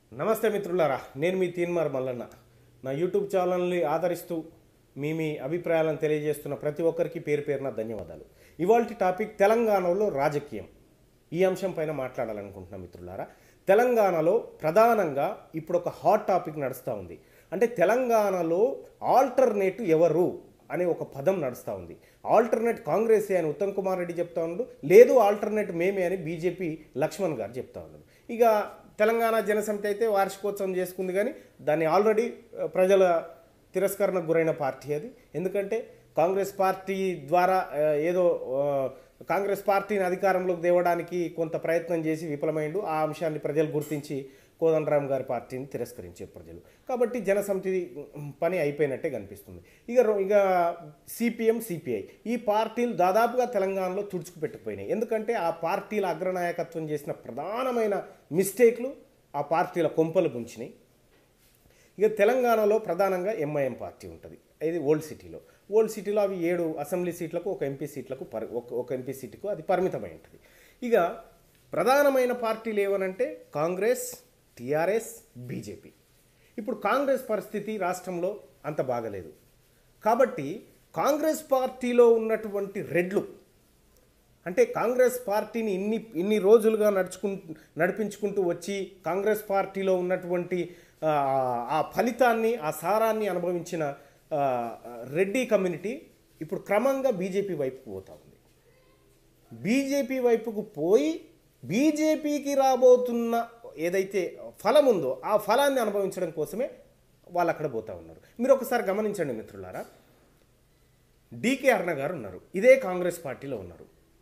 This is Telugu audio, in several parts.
నమస్తే మిత్రులారా నేను మీ తీన్మార్ మల్లన్న నా యూట్యూబ్ ఛానల్ని ఆదరిస్తూ మీ మీ అభిప్రాయాలను తెలియజేస్తున్న ప్రతి ఒక్కరికి పేరు పేరున ధన్యవాదాలు ఇవాళ టాపిక్ తెలంగాణలో రాజకీయం ఈ అంశం పైన మాట్లాడాలనుకుంటున్నా మిత్రులారా తెలంగాణలో ప్రధానంగా ఇప్పుడు ఒక హాట్ టాపిక్ నడుస్తూ ఉంది అంటే తెలంగాణలో ఆల్టర్నేట్ ఎవరు అనే ఒక పదం నడుస్తూ ఉంది ఆల్టర్నేట్ కాంగ్రెస్ అని ఉత్తమ్ కుమార్ రెడ్డి చెప్తా ఉన్నాడు లేదు ఆల్టర్నేట్ మేమే అని బీజేపీ లక్ష్మణ్ గారు చెప్తా ఉన్నాడు ఇక తెలంగాణ జనసమితి అయితే వార్షికోత్సవం చేసుకుంది కానీ దాన్ని ఆల్రెడీ ఆ, ప్రజల తిరస్కరణకు గురైన పార్టీ అది ఎందుకంటే కాంగ్రెస్ పార్టీ ద్వారా ఆ, ఏదో ఆ, కాంగ్రెస్ పార్టీని అధికారంలోకి తేవడానికి కొంత ప్రయత్నం చేసి విఫలమైండు ఆ అంశాన్ని ప్రజలు గుర్తించి కోదండరామ్ గారి పార్టీని తిరస్కరించే ప్రజలు కాబట్టి జనసమితి పని అయిపోయినట్టే కనిపిస్తుంది ఇక రో- ఇక సిపిఎం సిపిఐ ఈ పార్టీలు దాదాపుగా తెలంగాణలో తుడుచుకుపెట్టుకుపోయినాయి ఎందుకంటే ఆ పార్టీల అగ్రనాయకత్వం చేసిన ప్రధానమైన మిస్టేక్లు ఆ పార్టీల కొంపలు ముంచినాయి ఇక తెలంగాణలో ప్రధానంగా ఎంఐఎం పార్టీ ఉంటుంది ఇది ఓల్డ్ సిటీలో ఓల్డ్ సిటీలో అవి ఏడు అసెంబ్లీ సీట్లకు ఒక ఎంపీ సీట్లకు పరి ఒక ఒక ఎంపీ సీటుకు అది పరిమితమై ఉంటుంది ఇక ప్రధానమైన పార్టీలు ఏవనంటే కాంగ్రెస్ టీఆర్ఎస్ బీజేపీ ఇప్పుడు కాంగ్రెస్ పరిస్థితి రాష్ట్రంలో అంత బాగలేదు కాబట్టి కాంగ్రెస్ పార్టీలో ఉన్నటువంటి రెడ్లు అంటే కాంగ్రెస్ పార్టీని ఇన్ని ఇన్ని రోజులుగా నడుచుకు నడిపించుకుంటూ వచ్చి కాంగ్రెస్ పార్టీలో ఉన్నటువంటి ఆ, ఆ ఫలితాన్ని ఆ సారాన్ని అనుభవించిన ఆ, రెడ్డి కమ్యూనిటీ ఇప్పుడు క్రమంగా బీజేపీ వైపుకు పోతా ఉంది బీజేపీ వైపుకు పోయి బీజేపీకి రాబోతున్న ఏదైతే ఫలం ఉందో ఆ ఫలాన్ని అనుభవించడం కోసమే వాళ్ళు అక్కడ పోతా ఉన్నారు మీరు ఒకసారి గమనించండి మిత్రులారా డీకే అరుణ గారు ఉన్నారు ఇదే కాంగ్రెస్ పార్టీలో ఉన్నారు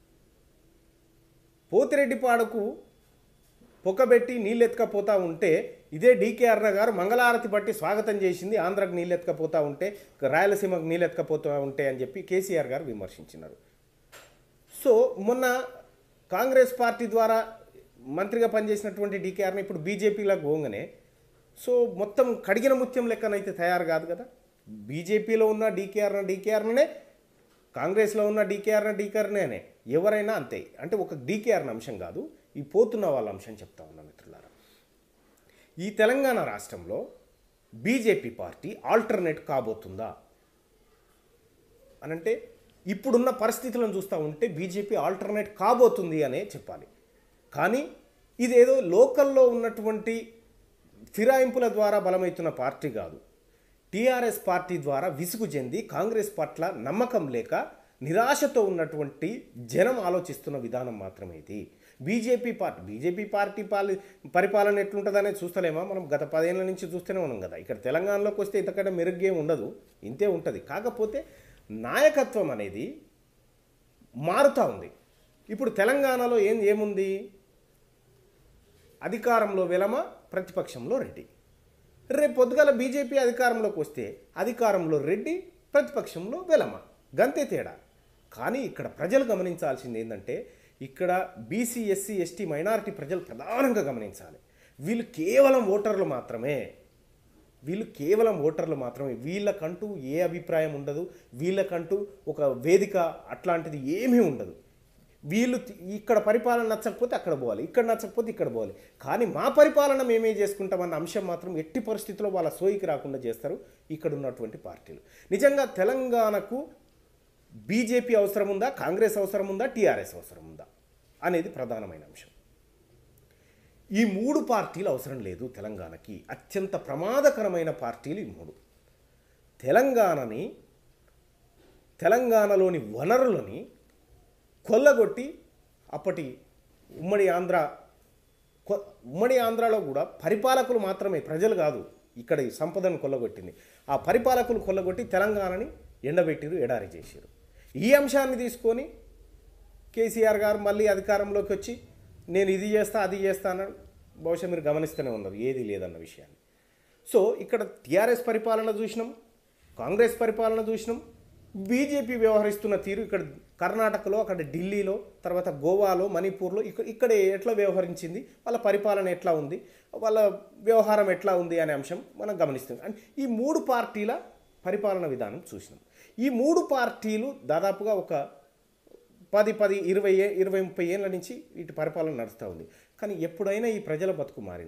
పోతిరెడ్డిపాడుకు పొక్కబెట్టి నీళ్ళెత్తుకపోతా ఉంటే ఇదే డీకే అరుణ గారు మంగళారతి బట్టి స్వాగతం చేసింది ఆంధ్రకు నీళ్ళెత్తుకపోతా ఉంటే రాయలసీమకు నీళ్ళెత్తుకపోతా ఉంటే అని చెప్పి కేసీఆర్ గారు విమర్శించినారు సో మొన్న కాంగ్రెస్ పార్టీ ద్వారా మంత్రిగా పనిచేసినటువంటి డీకేఆర్ని ఇప్పుడు బీజేపీలోకి పోగానే సో మొత్తం కడిగిన ముత్యం లెక్కనైతే తయారు కాదు కదా బీజేపీలో ఉన్న డీకేఆర్న డీకేఆర్నే కాంగ్రెస్లో ఉన్న డీకేఆర్న డీకేఆర్నే ఎవరైనా అంతే అంటే ఒక డీకేఆర్న అంశం కాదు ఈ పోతున్న వాళ్ళ అంశం చెప్తా ఉన్నా మిత్రులారా ఈ తెలంగాణ రాష్ట్రంలో బీజేపీ పార్టీ ఆల్టర్నేట్ కాబోతుందా అనంటే ఇప్పుడున్న పరిస్థితులను చూస్తూ ఉంటే బీజేపీ ఆల్టర్నేట్ కాబోతుంది అనే చెప్పాలి కానీ ఇదేదో లోకల్లో ఉన్నటువంటి ఫిరాయింపుల ద్వారా బలమవుతున్న పార్టీ కాదు టీఆర్ఎస్ పార్టీ ద్వారా విసుగు చెంది కాంగ్రెస్ పట్ల నమ్మకం లేక నిరాశతో ఉన్నటువంటి జనం ఆలోచిస్తున్న విధానం మాత్రమే ఇది బీజేపీ పార్టీ బీజేపీ పార్టీ పాలి పరిపాలన ఎట్లుంటుందనేది చూస్తలేమా మనం గత పదేళ్ల నుంచి చూస్తూనే ఉన్నాం కదా ఇక్కడ తెలంగాణలోకి వస్తే ఇంతకంటే మెరుగ్గేం ఉండదు ఇంతే ఉంటుంది కాకపోతే నాయకత్వం అనేది మారుతూ ఉంది ఇప్పుడు తెలంగాణలో ఏం ఏముంది అధికారంలో వెలమ ప్రతిపక్షంలో రెడ్డి రేపు పొద్దుగల బీజేపీ అధికారంలోకి వస్తే అధికారంలో రెడ్డి ప్రతిపక్షంలో వెలమ గంతే తేడా కానీ ఇక్కడ ప్రజలు గమనించాల్సింది ఏంటంటే ఇక్కడ బీసీ ఎస్సీ ఎస్టీ మైనారిటీ ప్రజలు ప్రధానంగా గమనించాలి వీళ్ళు కేవలం ఓటర్లు మాత్రమే వీళ్ళు కేవలం ఓటర్లు మాత్రమే వీళ్ళకంటూ ఏ అభిప్రాయం ఉండదు వీళ్ళకంటూ ఒక వేదిక అట్లాంటిది ఏమీ ఉండదు వీళ్ళు తి- ఇక్కడ పరిపాలన నచ్చకపోతే అక్కడ పోవాలి ఇక్కడ నచ్చకపోతే ఇక్కడ పోవాలి కానీ మా పరిపాలన మేమే చేసుకుంటామన్న అంశం మాత్రం ఎట్టి పరిస్థితుల్లో వాళ్ళ సోయికి రాకుండా చేస్తారు ఇక్కడ ఉన్నటువంటి పార్టీలు నిజంగా తెలంగాణకు బీజేపీ అవసరం ఉందా కాంగ్రెస్ అవసరం ఉందా టీఆర్ఎస్ అవసరం ఉందా అనేది ప్రధానమైన అంశం ఈ మూడు పార్టీలు అవసరం లేదు తెలంగాణకి అత్యంత ప్రమాదకరమైన పార్టీలు ఈ మూడు తెలంగాణని తెలంగాణలోని వనరులని కొల్లగొట్టి అప్పటి ఉమ్మడి ఆంధ్ర కొ- ఉమ్మడి ఆంధ్రాలో కూడా పరిపాలకులు మాత్రమే ప్రజలు కాదు ఇక్కడ ఈ సంపదను కొల్లగొట్టింది ఆ పరిపాలకులు కొల్లగొట్టి తెలంగాణని ఎండబెట్టిరు ఎడారి చేసిరు ఈ అంశాన్ని తీసుకొని కేసీఆర్ గారు మళ్ళీ అధికారంలోకి వచ్చి నేను ఇది చేస్తా అది చేస్తా అన్నాడు బహుశా మీరు గమనిస్తూనే ఉన్నారు ఏది లేదన్న విషయాన్ని సో ఇక్కడ టీఆర్ఎస్ పరిపాలన చూసినాం కాంగ్రెస్ పరిపాలన చూసినాం బీజేపీ వ్యవహరిస్తున్న తీరు ఇక్కడ కర్ణాటకలో అక్కడ ఢిల్లీలో తర్వాత గోవాలో మణిపూర్లో ఇక్కడ ఇక్కడ ఎట్లా వ్యవహరించింది వాళ్ళ పరిపాలన ఎట్లా ఉంది వాళ్ళ వ్యవహారం ఎట్లా ఉంది అనే అంశం మనం గమనిస్తుంది అండ్ ఈ మూడు పార్టీల పరిపాలన విధానం చూసినాం ఈ మూడు పార్టీలు దాదాపుగా ఒక పది పది ఇరవై ఏ- ఇరవై ముప్పై ఏళ్ళ నుంచి వీటి పరిపాలన నడుస్తూ ఉంది కానీ ఎప్పుడైనా ఈ ప్రజల బతుకు మారిందా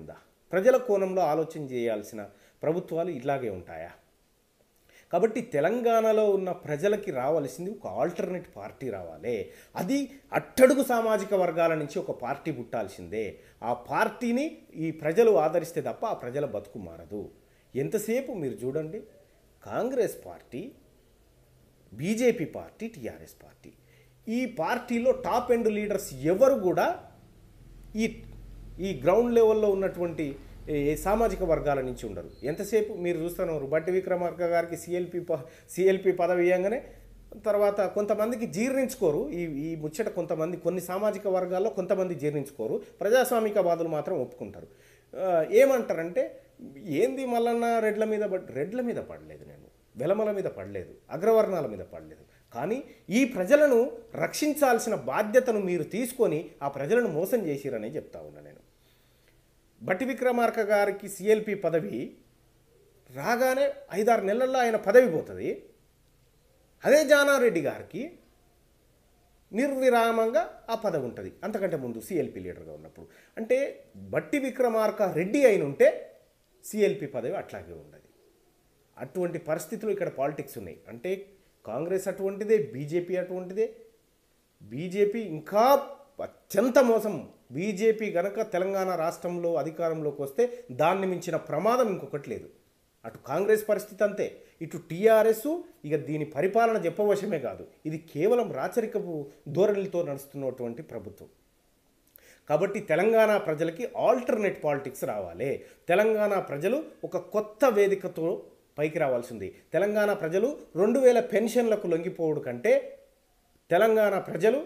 ప్రజల కోణంలో ఆలోచన చేయాల్సిన ప్రభుత్వాలు ఇలాగే ఉంటాయా కాబట్టి తెలంగాణలో ఉన్న ప్రజలకి రావాల్సింది ఒక ఆల్టర్నేట్ పార్టీ రావాలి అది అట్టడుగు సామాజిక వర్గాల నుంచి ఒక పార్టీ పుట్టాల్సిందే ఆ పార్టీని ఈ ప్రజలు ఆదరిస్తే తప్ప ఆ ప్రజల బతుకు మారదు ఎంతసేపు మీరు చూడండి Congress party BJP party TRS party ఈ పార్టీలో టాప్ ఎండ్ లీడర్స్ ఎవరు కూడా ఈ ఈ గ్రౌండ్ లెవెల్లో ఉన్నటువంటి ఏ సామాజిక వర్గాల నుంచి ఉండరు ఎంతసేపు మీరు చూస్తున్నారు బట్టి విక్రమార్క గారికి సిఎల్పి ప సిఎల్పి పదవి ఇవ్వగానే తర్వాత కొంతమందికి జీర్ణించుకోరు ఈ ఈ ముచ్చట కొంతమంది కొన్ని సామాజిక వర్గాల్లో కొంతమంది జీర్ణించుకోరు ప్రజాస్వామికవాదులు మాత్రం ఒప్పుకుంటారు ఆ, ఏమంటారంటే ఏంది మల్లన్న రెడ్ల మీద పడ్ రెడ్ల మీద పడలేదు నేను వెలమల మీద పడలేదు అగ్రవర్ణాల మీద పడలేదు కానీ ఈ ప్రజలను రక్షించాల్సిన బాధ్యతను మీరు తీసుకొని ఆ ప్రజలను మోసం చేసిరని చెప్తా ఉన్నా నేను బట్టి విక్రమార్క గారికి సిఎల్పి పదవి రాగానే ఐదారు నెలల్లో ఆయన పదవి పోతుంది అదే జానారెడ్డి గారికి నిర్విరామంగా ఆ పదవి ఉంటుంది అంతకంటే ముందు సిఎల్పి లీడర్గా ఉన్నప్పుడు అంటే బట్టి విక్రమార్క రెడ్డి అయిన ఉంటే సిఎల్పి పదవి అట్లాగే ఉండదు అటువంటి పరిస్థితులు ఇక్కడ పాలిటిక్స్ ఉన్నాయి అంటే కాంగ్రెస్ అటువంటిదే బీజేపీ అటువంటిదే బీజేపీ ఇంకా అత్యంత మోసం బీజేపీ గనక తెలంగాణ రాష్ట్రంలో అధికారంలోకి వస్తే దాన్ని మించిన ప్రమాదం ఇంకొకటి లేదు అటు కాంగ్రెస్ పరిస్థితి అంతే ఇటు టీఆర్ఎస్ ఇక దీని పరిపాలన చెప్పవశమే కాదు ఇది కేవలం రాచరికపు ధోరణితో నడుస్తున్నటువంటి ప్రభుత్వం కాబట్టి తెలంగాణ ప్రజలకి ఆల్టర్నేట్ పాలిటిక్స్ రావాలి తెలంగాణ ప్రజలు ఒక కొత్త వేదికతో పైకి రావాల్సింది తెలంగాణ ప్రజలు రెండు వేల పెన్షన్లకు లొంగిపోవడం కంటే తెలంగాణ ప్రజలు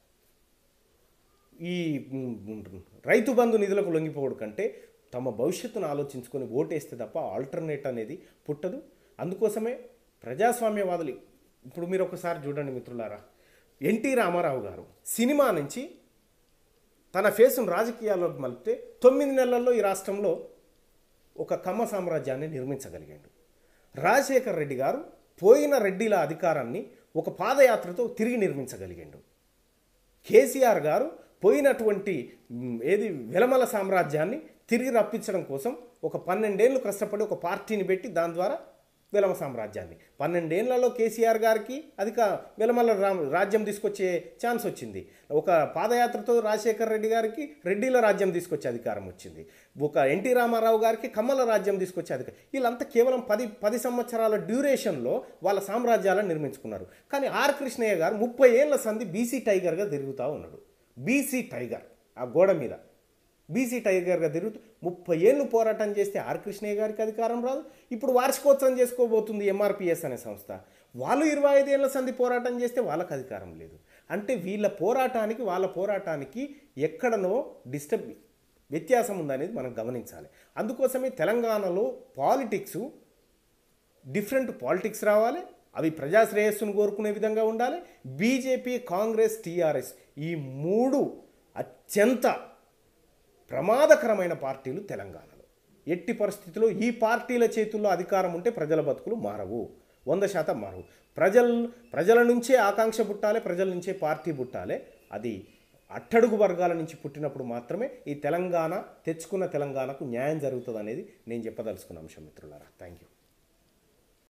ఈ మ్, రైతు బంధు నిధులకు లొంగిపోవడం కంటే తమ భవిష్యత్తును ఆలోచించుకొని ఓటేస్తే తప్ప ఆల్టర్నేట్ అనేది పుట్టదు అందుకోసమే ప్రజాస్వామ్యవాదులు ఇప్పుడు మీరు ఒకసారి చూడండి మిత్రులారా ఎన్టీ రామారావు గారు సినిమా నుంచి తన ఫేసును రాజకీయాల్లోకి మలిపితే తొమ్మిది నెలల్లో ఈ రాష్ట్రంలో ఒక కమ్మ సామ్రాజ్యాన్ని నిర్మించగలిగాడు రాజశేఖర్ రెడ్డి గారు పోయిన రెడ్డిల అధికారాన్ని ఒక పాదయాత్రతో తిరిగి నిర్మించగలిగాడు కేసీఆర్ గారు పోయినటువంటి మ్, ఏది వెలమల సామ్రాజ్యాన్ని తిరిగి రప్పించడం కోసం ఒక పన్నెండేళ్ళు కష్టపడి ఒక పార్టీని పెట్టి దాని ద్వారా వెలమ సామ్రాజ్యాన్ని పన్నెండేళ్లలో కేసీఆర్ గారికి అధిక వెలమల రామ్ రాజ్యం తీసుకొచ్చే ఛాన్స్ వచ్చింది ఒక పాదయాత్రతో రాజశేఖర్ రెడ్డి గారికి రెడ్డిల రాజ్యం తీసుకొచ్చే అధికారం వచ్చింది ఒక ఎన్టీ రామారావు గారికి కమ్మల రాజ్యం తీసుకొచ్చే అధికారం వీళ్ళంతా కేవలం పది పది సంవత్సరాల డ్యూరేషన్లో వాళ్ళ సామ్రాజ్యాలను నిర్మించుకున్నారు కానీ ఆర్ కృష్ణయ్య గారు ముప్పై ఏళ్ల సంధి బీసీ టైగర్గా తిరుగుతూ ఉన్నాడు బీసీ టైగర్ ఆ గోడ మీద బీసీ టైగర్గా తిరుగుతూ ముప్పై ఏళ్ళు పోరాటం చేస్తే ఆర్ కృష్ణయ్య గారికి అధికారం రాదు ఇప్పుడు వార్షికోత్సవం చేసుకోబోతుంది ఎంఆర్పిఎస్ అనే సంస్థ వాళ్ళు ఇరవై ఐదేళ్ల సంధి పోరాటం చేస్తే వాళ్ళకి అధికారం లేదు అంటే వీళ్ళ పోరాటానికి వాళ్ళ పోరాటానికి ఎక్కడనో డిస్టర్బ్ వ్యత్యాసం ఉందనేది మనం గమనించాలి అందుకోసమే తెలంగాణలో పాలిటిక్స్ డిఫరెంట్ పాలిటిక్స్ రావాలి అవి ప్రజా శ్రేయస్సును కోరుకునే విధంగా ఉండాలి బీజేపీ కాంగ్రెస్ టీఆర్ఎస్ ఈ మూడు అత్యంత ప్రమాదకరమైన పార్టీలు తెలంగాణలో ఎట్టి పరిస్థితిలో ఈ పార్టీల చేతుల్లో అధికారం ఉంటే ప్రజల బతుకులు మారవు వంద శాతం మారవు ప్రజల ప్రజల నుంచే ఆకాంక్ష పుట్టాలి ప్రజల నుంచే పార్టీ పుట్టాలి అది అట్టడుగు వర్గాల నుంచి పుట్టినప్పుడు మాత్రమే ఈ తెలంగాణ తెచ్చుకున్న తెలంగాణకు న్యాయం జరుగుతుంది అనేది నేను చెప్పదలుచుకున్న అంశం మిత్రులారా థ్యాంక్ యూ